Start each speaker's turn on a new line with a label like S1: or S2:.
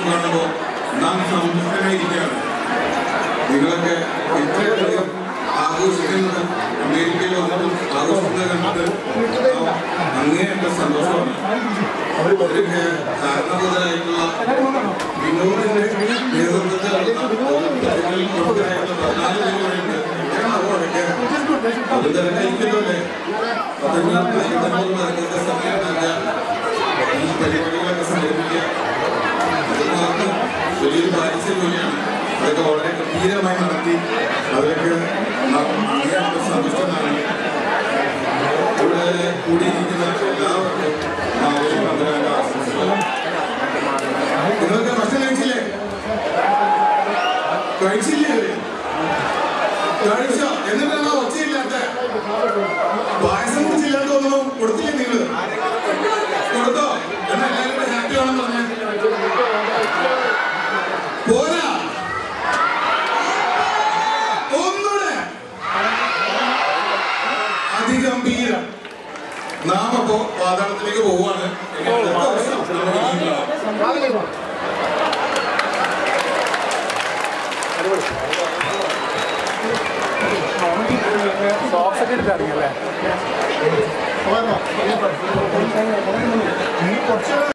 S1: കാണുമ്പോൾ നാം സന്തുഷ്ടനായിരിക്കുകയാണ് നിങ്ങളൊക്കെ ഇത്രയധികം ആഘോഷിക്കുന്നത് അമേരിക്കയിൽ വന്നതും ആഘോഷിക്കുന്നത് കണ്ടിട്ട് നാം അങ്ങേയറ്റം സന്തോഷമാണ് അവർക്ക് കാരണഭൂതരായിട്ടുള്ള വിനോദിന്റെ നേതൃത്വത്തിൽ പതിനാല് പേരുണ്ട് അത് തിരക്കായിരിക്കുമല്ലോ അല്ലേ പത്തൊമ്പത് പത്തൊമ്പത് പേർക്കൊക്കെ സമയം നൽകാൻ ഈ പരിപാടികളൊക്കെ സംഘടിപ്പിക്കുക അത് മാത്രം വലിയൊരു ബാധ്യത ജോലിയാണ് അതൊക്കെ വളരെ ഗംഭീരമായി നടത്തി അവരൊക്കെ നാം അങ്ങേയറ്റം സന്തുഷ്ടനാണ് ഇവിടെ കൂടിയിരിക്കുന്ന എല്ലാവർക്കും നാളെ പന്ത്രണ്ട് ആശംസകൾ നിങ്ങൾക്ക് ഭക്ഷണം കഴിച്ചില്ലേ കഴിച്ചില്ലേ അവര്? കഴിച്ചോ എന്നിട്ടാണോ ഒച്ചയില്ലാത്ത പായസം കുടിച്ചില്ലാത്ത ഒന്നും കൊടുത്തില്ലേ നിങ്ങൾ കൊടുത്തോ എന്നാ എല്ലാവരും ഹാപ്പി ആണെന്ന് പറഞ്ഞ പോരാ ഒന്നുകൂടെ അതിഗംഭീരം നാം അപ്പോ പാതാളത്തിലേക്ക് പോവാണ് ഇനി അടുത്ത വർഷം നമുക്ക് ഇനിയും കാണാം.
S2: സോക്സ് ഒക്കെ എടുത്തറിയല്ലേ